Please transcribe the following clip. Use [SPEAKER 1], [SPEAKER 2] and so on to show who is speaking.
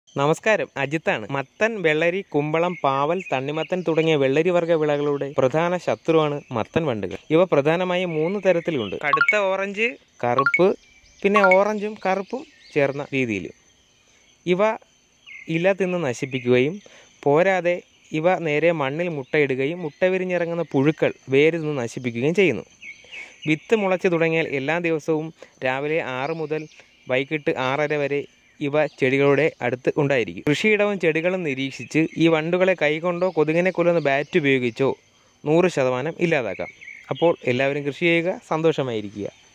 [SPEAKER 1] നമസ്കാരം അജിത്താണ് മത്തൻ വെള്ളരി കുമ്പളം പാവൽ തണ്ണിമത്തൻ തുടങ്ങിയ വെള്ളരി വർഗ്ഗ വിളകളുടെ പ്രധാന ശത്രുവാണ് മത്തൻ വണ്ടുകൾ ഇവ പ്രധാനമായും മൂന്ന് തരത്തിലുണ്ട് കടുത്ത ഓറഞ്ച് കറുപ്പ് പിന്നെ ഓറഞ്ചും കറുപ്പും ചേർന്ന രീതിയിൽ ഇവ ഇല തിന്ന് നശിപ്പിക്കുകയും പോരാതെ ഇവ നേരെ മണ്ണിൽ മുട്ടയിടുകയും മുട്ട വിരിഞ്ഞിറങ്ങുന്ന പുഴുക്കൾ വേര് തിന്ന് നശിപ്പിക്കുകയും ചെയ്യുന്നു വിത്ത് മുളച്ച് തുടങ്ങിയാൽ എല്ലാ ദിവസവും രാവിലെ ആറ് മുതൽ വൈകിട്ട് ആറര വരെ ഇവ ചെടികളുടെ അടുത്ത് ഉണ്ടായിരിക്കും കൃഷിയിടവും ചെടികളും നിരീക്ഷിച്ച് ഈ വണ്ടുകളെ കൈകൊണ്ടോ കൊതുകിനെ കൊല്ലുന്ന ബാറ്റ് ഉപയോഗിച്ചോ നൂറ് ശതമാനം ഇല്ലാതാക്കാം അപ്പോൾ എല്ലാവരും കൃഷി ചെയ്യുക സന്തോഷമായിരിക്കുക